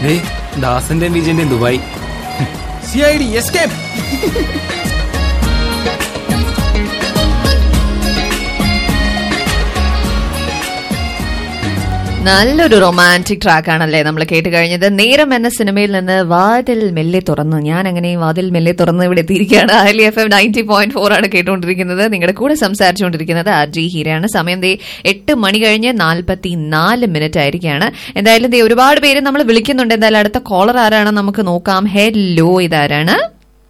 ഏയ് ദാസന്റെയും വിജയന്റെയും Dubai C I D escape നല്ലൊരു റൊമാൻറ്റിക് ട്രാക്ക് ആണല്ലേ നമ്മൾ കേട്ട് കഴിഞ്ഞത് നേരം എന്ന സിനിമയിൽ നിന്ന് വാതിൽ മെല്ലെ തുറന്നു ഞാൻ അങ്ങനെ വാതിൽ മെല്ലെ തുറന്ന് ഇവിടെ എത്തിയിരിക്കുകയാണ് Ahali F M ninety point four ആണ് കേട്ടുകൊണ്ടിരിക്കുന്നത് നിങ്ങളുടെ കൂടെ സംസാരിച്ചുകൊണ്ടിരിക്കുന്നത് ആർ ജി ഹീരയാണ് സമയം ദേ എട്ട് മണി കഴിഞ്ഞ് നാൽപ്പത്തി നാല് മിനിറ്റ് ആയിരിക്കുകയാണ് എന്തായാലും ദേ ഒരുപാട് പേര് നമ്മൾ വിളിക്കുന്നുണ്ട് എന്തായാലും അടുത്ത കോളർ ആരാണ് നമുക്ക് നോക്കാം ഹെല്ലോ ഇതാരാണ്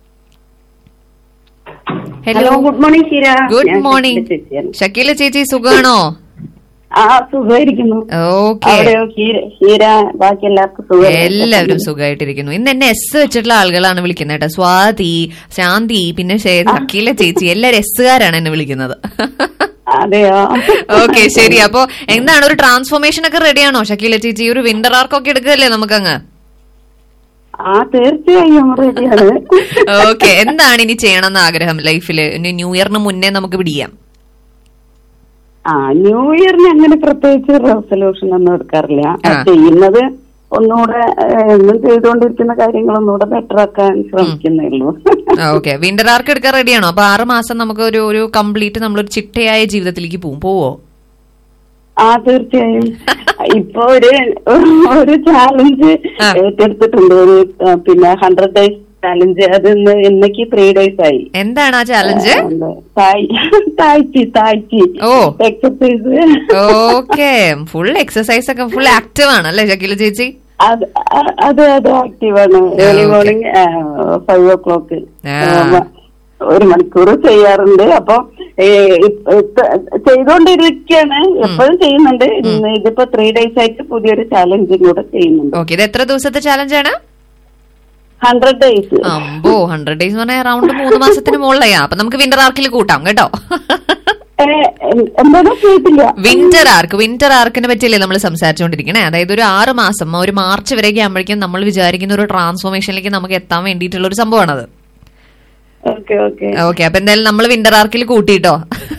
hello good morning Sheera good ഞാൻ മോർണിംഗ് ഷക്കീല ചേച്ചിയാണ്. ഷക്കീല ചേച്ചി സുഖാണോ ആ സുഖമായിരിക്കുന്നു ഓക്കെ അവിടെയോ ഷീര ഷീര ബാക്കി എല്ലാവർക്കും സുഖം എല്ലാവരും സുഖമായിട്ടിരിക്കുന്നു ഇന്ന് എന്നെ എസ് വെച്ചിട്ടുള്ള ആളുകളാണ് വിളിക്കുന്നത് കേട്ടോ സ്വാതി ശാന്തി പിന്നെ ശേ- ഷക്കീല ചേച്ചി എല്ലാരും എസ്സുകാരാണ് എന്നെ വിളിക്കുന്നത് അതെയോ ഓക്കെ ശരി അപ്പൊ എന്താണ് ഒരു ട്രാൻസ്ഫോർമേഷൻ ഒക്കെ റെഡിയാണോ ഷക്കീല ചേച്ചി ഒരു വിന്റർ ആർക്കൊക്കെ എടുക്കല്ലേ നമുക്കങ്ങ് ആ തീർച്ചയായും റെഡിയാണ് ഓക്കെ എന്താണ് ഇനി ചെയ്യണമെന്ന് ആഗ്രഹം ലൈഫിൽ ഇനി ന്യൂ ഇയറിന് മുന്നേ നമുക്ക് പിടിയാം ആ ന്യൂ ഇയറിന് അങ്ങനെ പ്രത്യേകിച്ച് റെസൊല്യൂഷൻ ഒന്നും എടുക്കാറില്ല ആ. ചെയ്യുന്നത് ഒന്നുകൂടെ ഏഹ്, എന്നും ചെയ്തുകൊണ്ടിരിക്കുന്ന കാര്യങ്ങൾ ഒന്നുകൂടെ ബെറ്റർ ആക്കാൻ ശ്രമിക്കുന്നേ ഉള്ളൂ ഓക്കെ വിന്റർ ആർക്ക് എടുക്കാൻ റെഡിയാണോ അപ്പൊ ആറ് മാസം നമുക്ക് ഒരു ഒരു കംപ്ലീറ്റ് നമ്മളൊരു ചിട്ടയായ ജീവിതത്തിലേക്ക് പോവും പോവോ ആ തീർച്ചയായും ഇപ്പൊ ഒരു ഒരു ചാലഞ്ച് ആ. ഏറ്റെടുത്തിട്ടുണ്ട് ഒരു ആ, പിന്നെ ഹൺഡ്രഡ് ഡേയ്സ് ചാലഞ്ച് അത് ഇന്ന് ഇന്നേക്ക് ത്രീ ഡേയ്സ് ആയി എന്താണ് ആ ചാലഞ്ച് എന്താ, തായ്- തായ്ച്ചി തായ്ച്ചി ഓ. എക്സസൈസ് ഓക്കെ ഫുൾ എക്സസൈസ് ഒക്കെ ഫുൾ ആക്റ്റീവ് ആണ് അല്ലേ ഷക്കീല ചേച്ചി അത് അ- അത് അത് ആക്റ്റീവാണ് early okay. Morning five o'clock ആ. ഒരു മണിക്കൂർ ചെയ്യാറുണ്ട് അപ്പൊ ഏ, ഇപ്പ- ഇപ്പ- ചെയ്തുകൊണ്ടിരിക്കുകയാണ് എപ്പോഴും ചെയ്യുന്നുണ്ട് ഇന്ന് ഇതിപ്പോ ത്രീ ഡേയ്സ് ആയിട്ട് പുതിയൊരു ചാലഞ്ചും കൂടെ ചെയ്യുന്നുണ്ട് ഓക്കെ ഇത് എത്ര ദിവസത്തെ ചാലഞ്ച് ആണ് ഹൺഡ്രഡ് ഡേയ്സ് അമ്പോ ഹൺഡ്രഡ് ഡേയ്സ് പറഞ്ഞാൽ അറൌണ്ട് മൂന്ന് മാസത്തിന് മുകളിലാ അപ്പൊ നമുക്ക് വിന്റർ ആർക്കിൽ കൂട്ടാം കേട്ടോ എന്താണ് കേട്ടില്ല വിന്റർ ആർക്ക് വിന്റർ ആർക്കിനെ പറ്റിയല്ലേ നമ്മൾ സംസാരിച്ചുകൊണ്ടിരിക്കണേ അതായത് ഒരു ആറ് മാസം ഒരു മാർച്ച് വരെയൊക്കെ ആകുമ്പോഴേക്കും നമ്മൾ വിചാരിക്കുന്ന ഒരു ട്രാൻസ്ഫോർമേഷനിലേക്ക് നമുക്ക് എത്താൻ വേണ്ടിയിട്ടുള്ള ഒരു സംഭവമാണത് ഓക്കെ ഓക്കെ ഓക്കെ അപ്പൊ എന്തായാലും നമ്മൾ വിന്റർ ആർക്കിൽ കൂട്ടിയിട്ടോ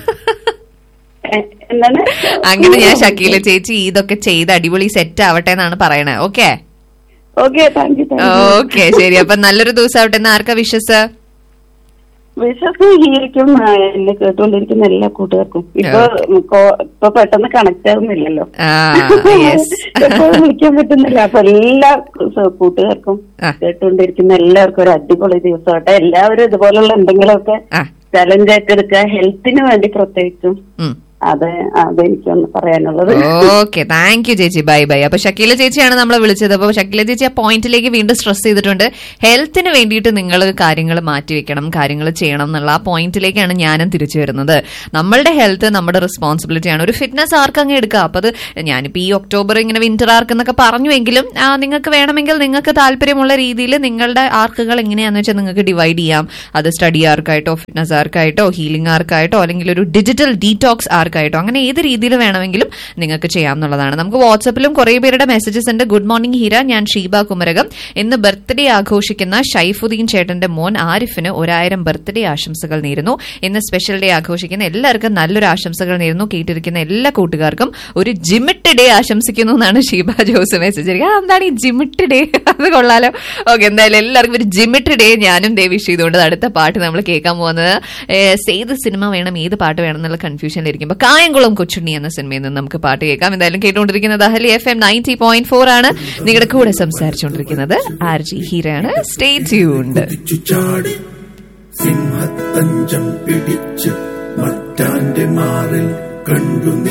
എന്താണ് അങ്ങനെ ഞാൻ ഷക്കീല ചേച്ചി ഇതൊക്കെ ചെയ്ത് അടിപൊളി സെറ്റ് ആവട്ടെ എന്നാണ് പറയണേ okay okay thank you thank you okay ശരി അപ്പൊ നല്ലൊരു ദിവസം ആവട്ടെ എന്ന് ആർക്കാ വിശ്വസ് വിശ്വസിക്കും എന്നെ കേട്ടുകൊണ്ടിരിക്കുന്ന എല്ലാ കൂട്ടുകാർക്കും ഇപ്പൊ കോ- ഇപ്പൊ പെട്ടെന്ന് കണക്ട് ആവുന്നില്ലല്ലോ ആ യെസ് എപ്പോഴും വിളിക്കാൻ പറ്റുന്നില്ല അപ്പൊ എല്ലാ സ- കൂട്ടുകാർക്കും ആ. കേട്ടുകൊണ്ടിരിക്കുന്ന എല്ലാവർക്കും ഒരു അടിപൊളി ദിവസമാട്ടെ എല്ലാവരും ഇതുപോലുള്ള എന്തെങ്കിലുമൊക്കെ ആ ചലഞ്ച് ഏറ്റെടുക്കുക ഹെൽത്തിന് വേണ്ടി പ്രത്യേകിച്ചും ഉം അത് അതെനിക്കൊന്ന് പറയാനുള്ളത് ഓക്കെ താങ്ക് യു ചേച്ചി ബൈ ബൈ അപ്പൊ ഷക്കീല ചേച്ചിയാണ് നമ്മളെ വിളിച്ചത് അപ്പൊ ഷക്കീല ചേച്ചി ആ പോയിന്റിലേക്ക് വീണ്ടും സ്ട്രെസ് ചെയ്തിട്ടുണ്ട് ഹെൽത്തിന് വേണ്ടിയിട്ട് നിങ്ങൾ കാര്യങ്ങൾ മാറ്റിവെക്കണം കാര്യങ്ങൾ ചെയ്യണം എന്നുള്ള ആ പോയിന്റിലേക്കാണ് ഞാനും തിരിച്ചു വരുന്നത് നമ്മളുടെ ഹെൽത്ത് നമ്മുടെ റെസ്പോൺസിബിലിറ്റിയാണ് ഒരു ഫിറ്റ്നസ് ആർക്ക് അങ്ങ് എടുക്കുക അപ്പൊ അത് ഞാനിപ്പോ ഈ ഒക്ടോബർ ഇങ്ങനെ വിന്റർ ആർക്ക് എന്നൊക്കെ പറഞ്ഞുവെങ്കിലും ആ, നിങ്ങൾക്ക് വേണമെങ്കിൽ നിങ്ങൾക്ക് താല്പര്യമുള്ള രീതിയിൽ നിങ്ങളുടെ ആർക്കുകൾ എങ്ങനെയാണെന്ന് വെച്ചാൽ നിങ്ങൾക്ക് ഡിവൈഡ് ചെയ്യാം അത് സ്റ്റഡി ആർക്കായിട്ടോ ഫിറ്റ്നസ് ആർക്കായിട്ടോ ഹീലിംഗ് ആർക്കായിട്ടോ അല്ലെങ്കിൽ ഒരു ഡിജിറ്റൽ ഡീറ്റോക്സ് ആർക്കായിട്ടോ അങ്ങനെ ഏത് രീതിയിൽ വേണമെങ്കിലും നിങ്ങൾക്ക് ചെയ്യാവുന്നതാണ് നമുക്ക് വാട്സപ്പിലും കുറെ പേരുടെ മെസ്സേജസ് ഉണ്ട് ഗുഡ് മോർണിംഗ് ഹീര ഞാൻ ഷീബ കുമരകം ഇന്ന് ബർത്ത്ഡേ ആഘോഷിക്കുന്ന ഷൈഫുദ്ദീൻ ചേട്ടന്റെ മോൻ ആരിഫിന് ഒരായിരം ബർത്ത്ഡേ ആശംസകൾ നേരുന്നു ഇന്ന് സ്പെഷ്യൽ ഡേ ആഘോഷിക്കുന്ന എല്ലാവർക്കും നല്ലൊരു ആശംസകൾ നേരുന്നു കേട്ടിരിക്കുന്ന എല്ലാ കൂട്ടുകാർക്കും ഒരു ജിമിട്ട് ഡേ ആശംസിക്കുന്നു എന്നാണ് ഷീബ ജോസ് മെസ്സേജ് ആ എന്താണ് ഈ ജിമിട്ട് ഡേ അത് കൊള്ളാലോ ഓക്കെ എന്തായാലും എല്ലാവർക്കും ഒരു ജിമിട്ട് ഡേ ഞാനും ദേ വിഷ് ചെയ്തുകൊണ്ട് അടുത്ത പാട്ട് നമ്മൾ കേൾക്കാൻ പോകുന്നത് ഏഹ്, ഏത് സിനിമ വേണം ഏത് പാട്ട് വേണം എന്നുള്ള കൺഫ്യൂഷനിലിരിക്കുമ്പോൾ കായംകുളം കൊച്ചുണ്ണി എന്ന സിനിമയിൽ നിന്ന് നമുക്ക് പാട്ട് കേൾക്കാം എന്തായാലും കേട്ടുകൊണ്ടിരിക്കുന്നത് Ahali F M ninety point four ആണ് നിങ്ങളുടെ കൂടെ സംസാരിച്ചുകൊണ്ടിരിക്കുന്നത് ആർ ജി ഹീരയാണ് സ്റ്റേ ട്യൂൺഡ് കുതിച്ചു ചാടി സിംഹത്തഞ്ചം പിടിച്ച് മറ്റാന്റെ മാറിൽ കണ്ടു